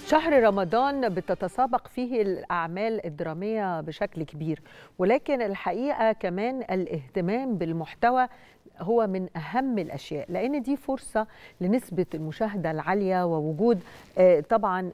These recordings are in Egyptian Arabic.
شهر رمضان بتتسابق فيه الأعمال الدرامية بشكل كبير ولكن الحقيقة كمان الاهتمام بالمحتوى هو من أهم الأشياء لأن دي فرصة لنسبة المشاهدة العالية ووجود طبعا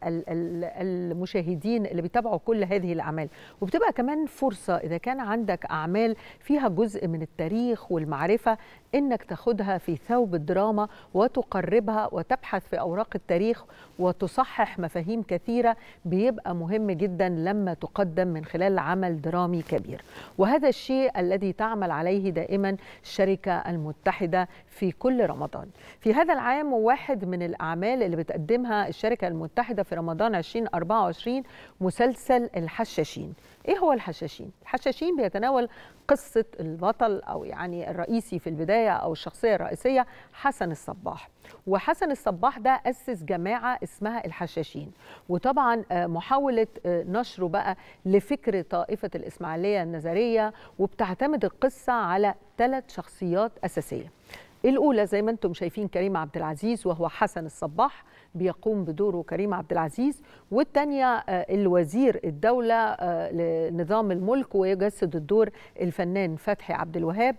المشاهدين اللي بيتابعوا كل هذه الأعمال وبتبقى كمان فرصة إذا كان عندك أعمال فيها جزء من التاريخ والمعرفة إنك تاخدها في ثوب الدراما وتقربها وتبحث في أوراق التاريخ وتصحح مفاهيم كثيرة بيبقى مهم جدا لما تقدم من خلال عمل درامي كبير وهذا الشيء الذي تعمل عليه دائما الشركة المتحدة في كل رمضان في هذا العام واحد من الأعمال اللي بتقدمها الشركة المتحدة في رمضان 2024 مسلسل الحشاشين ايه هو الحشاشين الحشاشين بيتناول قصة البطل أو يعني الرئيسي في البداية أو الشخصية الرئيسية حسن الصباح وحسن الصباح ده أسس جماعة اسمها الحشاشين وطبعا محاولة نشره بقى لفكر طائفة الإسماعيلية النظرية وبتعتمد القصة على ثلاث شخصيات أساسية الأولى زي ما أنتم شايفين كريم عبد العزيز وهو حسن الصباح بيقوم بدوره كريم عبد العزيز والثانية الوزير الدولة لنظام الملك ويجسد الدور الفنان فتحي عبد الوهاب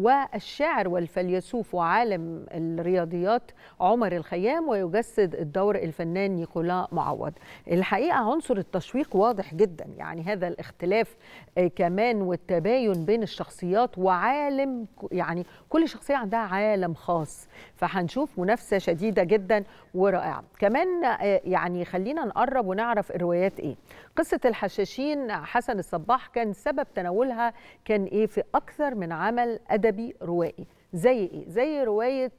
والشاعر والفيلسوف وعالم الرياضيات عمر الخيام ويجسد الدور الفنان نيكولا معوض الحقيقة عنصر التشويق واضح جدا يعني هذا الاختلاف كمان والتباين بين الشخصيات وعالم يعني كل شخصية عندها عالم خاص فهنشوف منافسة شديدة جدا ورائعة كمان يعني خلينا نقرب ونعرف الروايات ايه قصة الحشاشين حسن الصباح كان سبب تناولها كان ايه في أكثر من عمل أدبي ادبي روائي زي ايه زي روايه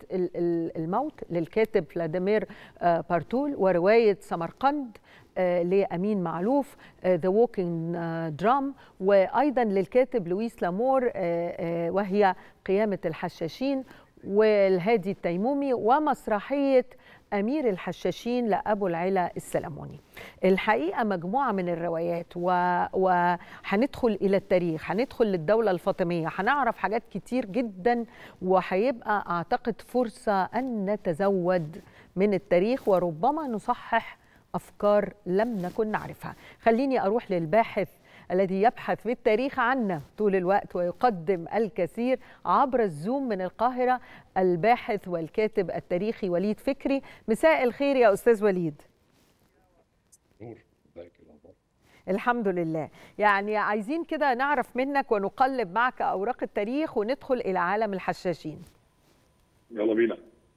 الموت للكاتب فلاديمير بارتول وروايه سمرقند لامين معلوف ذا ووكينج درام وايضا للكاتب لويس لامور وهي قيامه الحشاشين والهادي التيمومي ومسرحيه أمير الحشاشين لأبو العلا السلموني الحقيقة مجموعة من الروايات وهندخل و... إلى التاريخ هندخل للدولة الفاطمية هنعرف حاجات كتير جدا وهيبقى أعتقد فرصة أن نتزود من التاريخ وربما نصحح أفكار لم نكن نعرفها خليني أروح للباحث الذي يبحث في التاريخ عنا طول الوقت ويقدم الكثير عبر الزوم من القاهرة الباحث والكاتب التاريخي وليد فكري مساء الخير يا أستاذ وليد نور الحمد لله يعني عايزين كده نعرف منك ونقلب معك أوراق التاريخ وندخل إلى عالم الحشاشين يلا بينا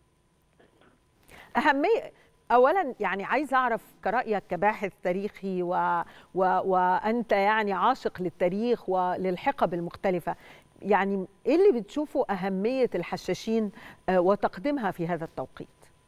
أهمية اولا يعني عايز اعرف كرايك كباحث تاريخي و... و... وانت يعني عاشق للتاريخ وللحقب المختلفه يعني ايه اللي بتشوفه اهميه الحشاشين وتقديمها في هذا التوقيت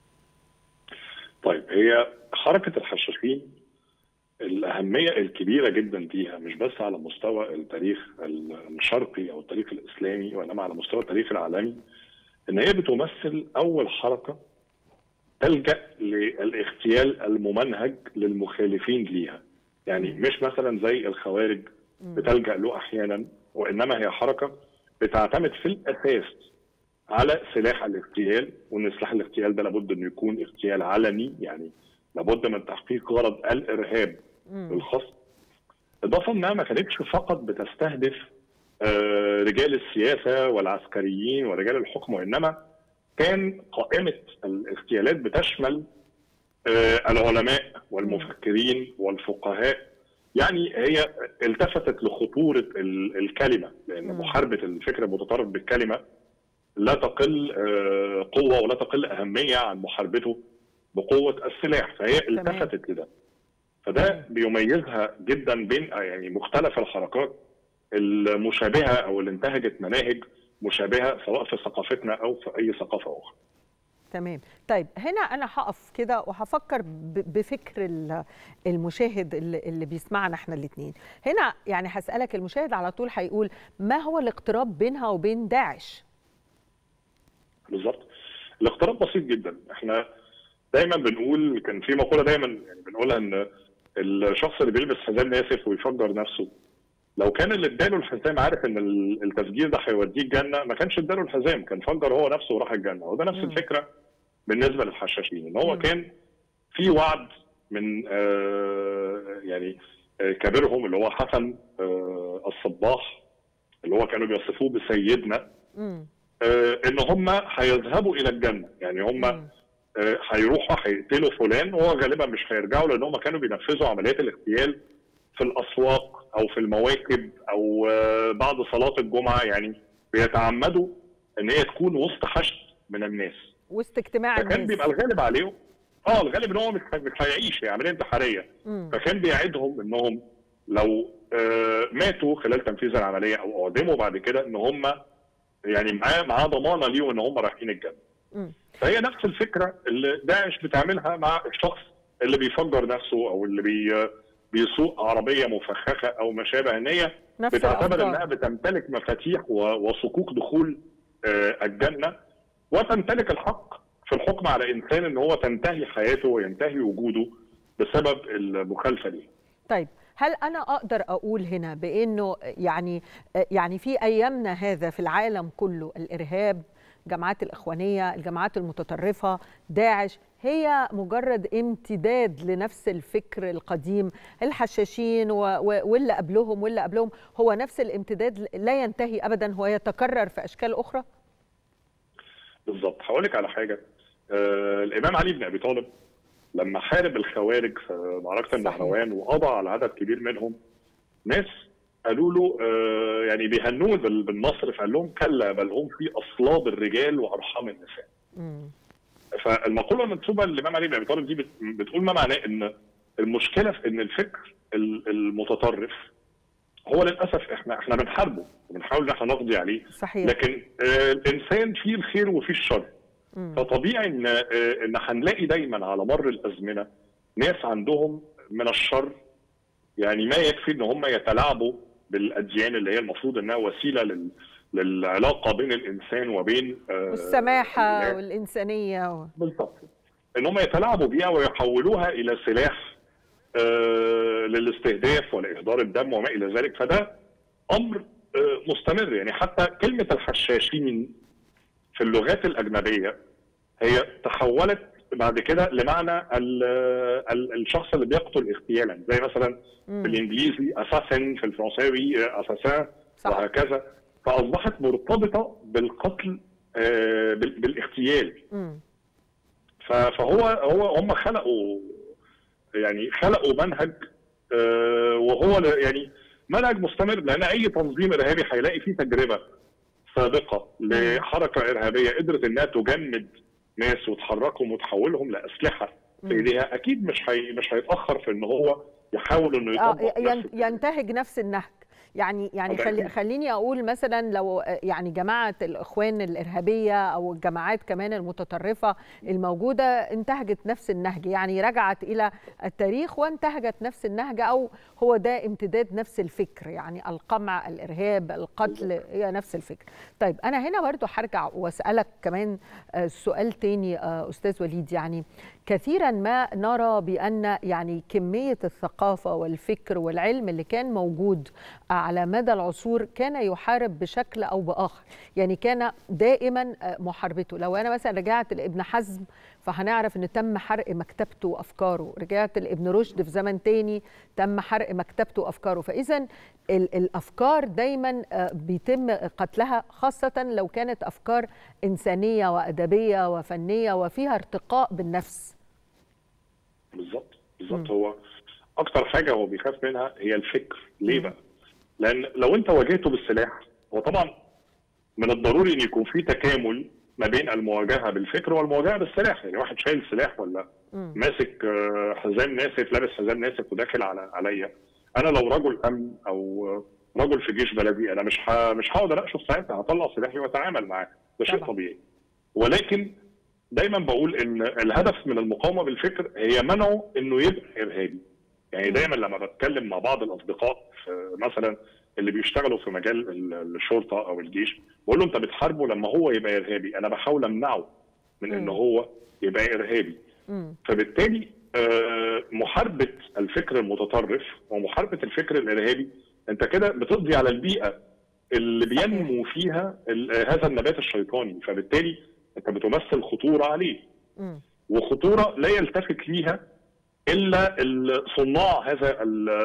طيب هي حركه الحشاشين الاهميه الكبيره جدا فيها مش بس على مستوى التاريخ الشرقي او التاريخ الاسلامي وانما على مستوى التاريخ العالمي ان هي بتمثل اول حركه تلجا للاغتيال الممنهج للمخالفين ليها يعني مش مثلا زي الخوارج بتلجا له احيانا وانما هي حركه بتعتمد في الاساس على سلاح الاغتيال وان سلاح الاغتيال ده لابد انه يكون اغتيال علني يعني لابد من تحقيق غرض الارهاب الخاص اضافه انها ما كانتش فقط بتستهدف رجال السياسه والعسكريين ورجال الحكم وانما كان قائمة الاغتيالات بتشمل العلماء والمفكرين والفقهاء يعني هي التفتت لخطورة الكلمة لأن محاربة الفكر المتطرف بالكلمة لا تقل قوة ولا تقل أهمية عن محاربته بقوة السلاح فهي التفتت لده فده بيميزها جدا بين يعني مختلف الحركات المشابهة أو اللي انتهجت مناهج مشابهه سواء في ثقافتنا او في اي ثقافه اخرى. تمام، طيب هنا انا هقف كده وهفكر بفكر المشاهد اللي بيسمعنا احنا الاثنين. هنا يعني هسالك المشاهد على طول هيقول ما هو الاقتراب بينها وبين داعش؟ بالظبط. الاقتراب بسيط جدا، احنا دايما بنقول كان في مقوله دايما يعني بنقولها ان الشخص اللي بيلبس حزام ناسف ويفجر نفسه لو كان اللي اداله الحزام عارف ان التفجير ده هيوديه الجنه ما كانش اداله الحزام كان فجر هو نفسه وراح الجنه وده نفس الفكره بالنسبه للحشاشين ان هو كان في وعد من آه، يعني آه، كبيرهم اللي هو حسن آه، الصباح اللي هو كانوا بيصفوه بسيدنا مم. آه، ان هم هيذهبوا الى الجنه يعني هم مم. آه، هيروحوا هيقتلوا فلان وهو غالبا مش هيرجعوا لان هم كانوا بينفذوا عمليات الاغتيال في الاسواق او في المواكب او آه، بعد صلاه الجمعه يعني بيتعمدوا ان هي تكون وسط حشد من الناس وسط اجتماع فكان الناس بيبقى الغالب عليهم اه الغالب ان هو مش مش هيعيش هي عمليه انتحاريه مم. فكان بيعدهم انهم لو آه، ماتوا خلال تنفيذ العمليه او اعدموا بعد كده ان هم يعني معاه معاه ضمانه ليهم ان هم رايحين الجنه. مم. فهي نفس الفكره اللي داعش بتعملها مع الشخص اللي بيفجر نفسه او اللي بي بيسوق عربيه مفخخه او ما شابه ان هي نفس بتعتبر الأفكار. انها بتمتلك مفاتيح و- وصكوك دخول آه، الجنه وتمتلك الحق في الحكم على انسان ان هو تنتهي حياته وينتهي وجوده بسبب المخالفه دي. طيب هل انا اقدر اقول هنا بانه يعني يعني في ايامنا هذا في العالم كله الارهاب جماعات الاخوانيه الجماعات المتطرفه داعش هي مجرد امتداد لنفس الفكر القديم الحشاشين و- و- واللي قبلهم واللي قبلهم هو نفس الامتداد لا ينتهي ابدا هو يتكرر في اشكال اخرى بالظبط هقول لك على حاجه آه الامام علي بن ابي طالب لما حارب الخوارج في معركه صحيح. النهروان وقضى على عدد كبير منهم ناس قالوا له آه يعني بيهنوه بال- بالنصر فقال لهم كلا بل هم في اصلاب الرجال وارحام النساء مم. فالمقوله المنسوبه للامام علي بن ابي طالب دي بت- بتقول ما معناه ان المشكله في ان الفكر ال- المتطرف هو للاسف احنا احنا بنحاربه وبنحاول ان احنا نقضي عليه صحيح لكن آه، الانسان فيه الخير وفيه الشر مم. فطبيعي ان آه، ان هنلاقي دايما على مر الازمنه ناس عندهم من الشر يعني ما يكفي ان هم يتلاعبوا بالاديان اللي هي المفروض انها وسيله لل للعلاقه بين الانسان وبين آه، والسماحه الناس. والانسانيه و... بالضبط ان هم يتلاعبوا بيها ويحولوها الى سلاح آه، للاستهداف ولاهدار الدم وما الى ذلك فده امر آه، مستمر يعني حتى كلمه الحشاشين في اللغات الاجنبيه هي تحولت بعد كده لمعنى ال ال الشخص اللي بيقتل اغتيالا زي مثلا في مم. الانجليزي اساسن في الفرنساوي اساسان صح وهكذا فاصبحت مرتبطه بالقتل آه، بال- بالاغتيال مم. ف- فهو هو هم خلقوا يعني خلقوا منهج آه، وهو ل- يعني منهج مستمر لان اي تنظيم ارهابي هيلاقي فيه تجربه سابقه لحركه ارهابيه قدرت انها تجمد ناس وتحركهم وتحولهم لاسلحه في مم. ايديها اكيد مش هي مش هيتاخر في ان هو يحاول انه اه يطبق ين- نفس ينتهج نفس النهج يعني يعني طبعاً. خلي خليني اقول مثلا لو آه، يعني جماعه الاخوان الارهابيه او الجماعات كمان المتطرفه الموجوده انتهجت نفس النهج يعني رجعت الى التاريخ وانتهجت نفس النهج او هو ده امتداد نفس الفكر يعني القمع الارهاب القتل هي نفس الفكر طيب انا هنا برضو هرجع واسالك كمان آه، سؤال تاني آه، استاذ وليد يعني كثيرا ما نرى بان يعني كميه الثقافه والفكر والعلم اللي كان موجود على مدى العصور كان يحارب بشكل او باخر يعني كان دائما آه، محاربته لو انا مثلا رجعت لابن حزم فهنعرف ان تم حرق مكتبته وافكاره رجعت لابن رشد في زمن تاني تم حرق مكتبته وافكاره فاذا ال- الافكار دايما آه، بيتم قتلها خاصه لو كانت افكار انسانيه وادبيه وفنيه وفيها ارتقاء بالنفس بالظبط بالظبط هو اكتر حاجه هو بيخاف منها هي الفكر ليه بقى؟ لان لو انت واجهته بالسلاح هو طبعا من الضروري ان يكون في تكامل ما بين المواجهه بالفكر والمواجهه بالسلاح يعني واحد شايل سلاح ولا مم. ماسك آه، حزام ناسف لابس حزام ناسف وداخل على عليا انا لو رجل امن او آه، رجل في جيش بلدي انا مش ه... مش هقدر اقشف ساعتها هطلع سلاحي واتعامل معاه ده شيء طبعا. طبيعي ولكن دايما بقول ان الهدف من المقاومه بالفكر هي منعه انه يبقى ارهابي يعني دايما لما بتكلم مع بعض الاصدقاء في مثلا اللي بيشتغلوا في مجال ال- الشرطه او الجيش بقول له انت بتحاربه لما هو يبقى ارهابي انا بحاول امنعه من ان مم. هو يبقى ارهابي مم. فبالتالي آه، محاربه الفكر المتطرف ومحاربه الفكر الارهابي انت كده بتقضي على البيئه اللي صحيح. بينمو فيها ال- هذا النبات الشيطاني فبالتالي انت بتمثل خطوره عليه مم. وخطوره لا يلتفت ليها الا صناع هذا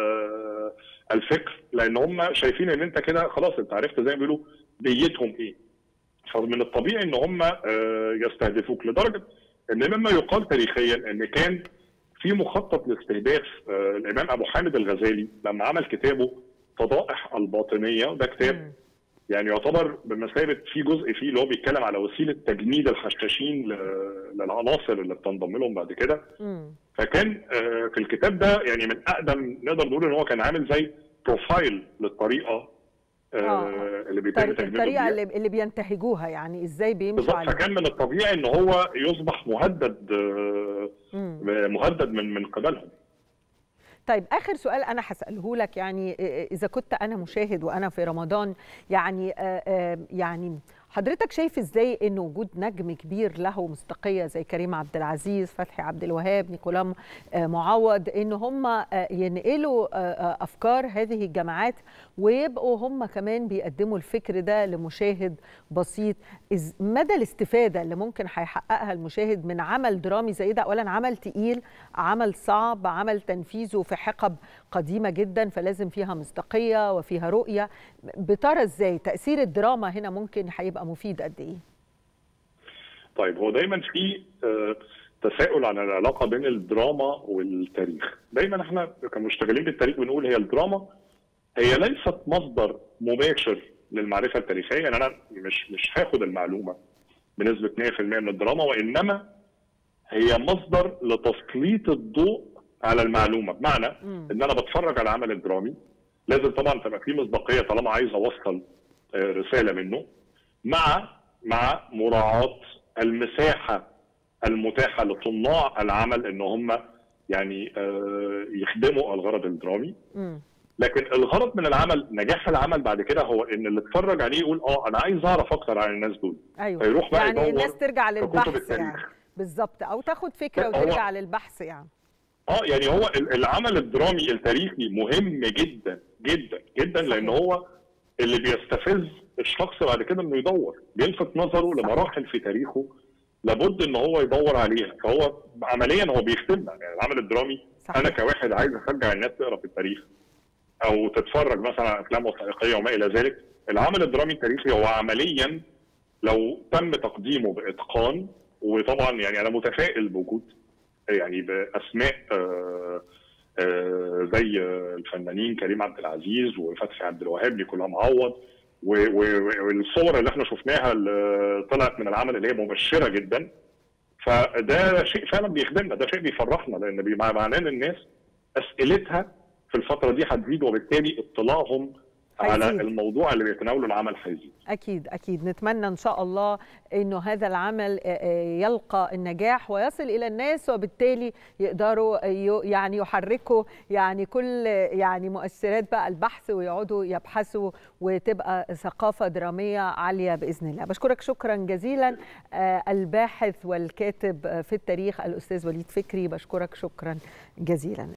الفكر لان هم شايفين ان انت كده خلاص انت عرفت زي ما بيقولوا ديتهم ايه فمن الطبيعي ان هم يستهدفوك لدرجه ان مما يقال تاريخيا ان كان في مخطط لاستهداف الامام ابو حامد الغزالي لما عمل كتابه فضائح الباطنيه وده كتاب يعني يعتبر بمثابه في جزء فيه اللي هو بيتكلم على وسيله تجنيد الحشاشين للعناصر اللي بتنضم لهم بعد كده فكان في الكتاب ده يعني من اقدم نقدر نقول ان هو كان عامل زي بروفايل للطريقه آه. اللي بيتم تجنيدهم الطريقه اللي, اللي بينتهجوها يعني ازاي بيمشوا عليها فكان من الطبيعي ان هو يصبح مهدد مم. مهدد من من قبلهم طيب اخر سؤال انا هساله لك يعني اذا كنت انا مشاهد وانا في رمضان يعني يعني حضرتك شايف ازاي ان وجود نجم كبير له مصداقيه زي كريم عبد العزيز فتحي عبد الوهاب نيكولا معوض ان هم ينقلوا افكار هذه الجماعات ويبقوا هم كمان بيقدموا الفكر ده لمشاهد بسيط مدى الاستفاده اللي ممكن هيحققها المشاهد من عمل درامي زي ده اولا عمل تقيل عمل صعب عمل تنفيذه في حقب قديمه جدا فلازم فيها مصداقيه وفيها رؤيه بترى ازاي تاثير الدراما هنا ممكن هيبقى مفيد قد ايه طيب هو دايما في تساؤل عن العلاقه بين الدراما والتاريخ دايما احنا كمشتغلين بالتاريخ بنقول هي الدراما هي ليست مصدر مباشر للمعرفه التاريخيه يعني انا مش مش هاخد المعلومه بنسبه 100% من الدراما وانما هي مصدر لتسليط الضوء على المعلومه بمعنى ان انا بتفرج على العمل الدرامي لازم طبعا تبقى في مصداقيه طالما عايز اوصل رساله منه مع مع مراعاه المساحه المتاحه لصناع العمل ان هم يعني يخدموا الغرض الدرامي لكن الغرض من العمل نجاح العمل بعد كده هو ان اللي اتفرج عليه يقول اه انا عايز اعرف اكتر عن الناس دول ايوه فيروح بقى يعني يدور الناس ترجع في كتب للبحث التاريخ. يعني بالظبط او تاخد فكره هو- وترجع للبحث يعني اه يعني هو ال- العمل الدرامي التاريخي مهم جدا جدا جدا لان هو اللي بيستفز الشخص بعد كده انه يدور بيلفت نظره لمراحل في تاريخه لابد ان هو يدور عليها فهو عمليا هو بيخدمنا يعني العمل الدرامي صحيح. انا كواحد عايز اشجع الناس تقرا في التاريخ او تتفرج مثلا على افلام وثائقيه وما الى ذلك العمل الدرامي التاريخي هو عمليا لو تم تقديمه باتقان وطبعا يعني انا متفائل بوجود يعني باسماء آه، آه، زي آه، الفنانين كريم عبد العزيز وفتحي عبد الوهاب نيكولا معوض و- و- والصور اللي احنا شفناها اللي طلعت من العمل اللي هي مبشره جدا فده شيء فعلا بيخدمنا ده شيء بيفرحنا لان بي- معناه ان الناس اسئلتها في الفتره دي هتزيد وبالتالي اطلاعهم على هيزيد. الموضوع اللي بيتناوله العمل هيزيد اكيد اكيد نتمنى ان شاء الله انه هذا العمل آه، آه، يلقى النجاح ويصل الى الناس وبالتالي يقدروا ي- يعني يحركوا يعني كل يعني مؤثرات بقى البحث ويقعدوا يبحثوا وتبقى ثقافه دراميه عاليه باذن الله بشكرك شكرا جزيلا آه، الباحث والكاتب في التاريخ الاستاذ وليد فكري بشكرك شكرا جزيلا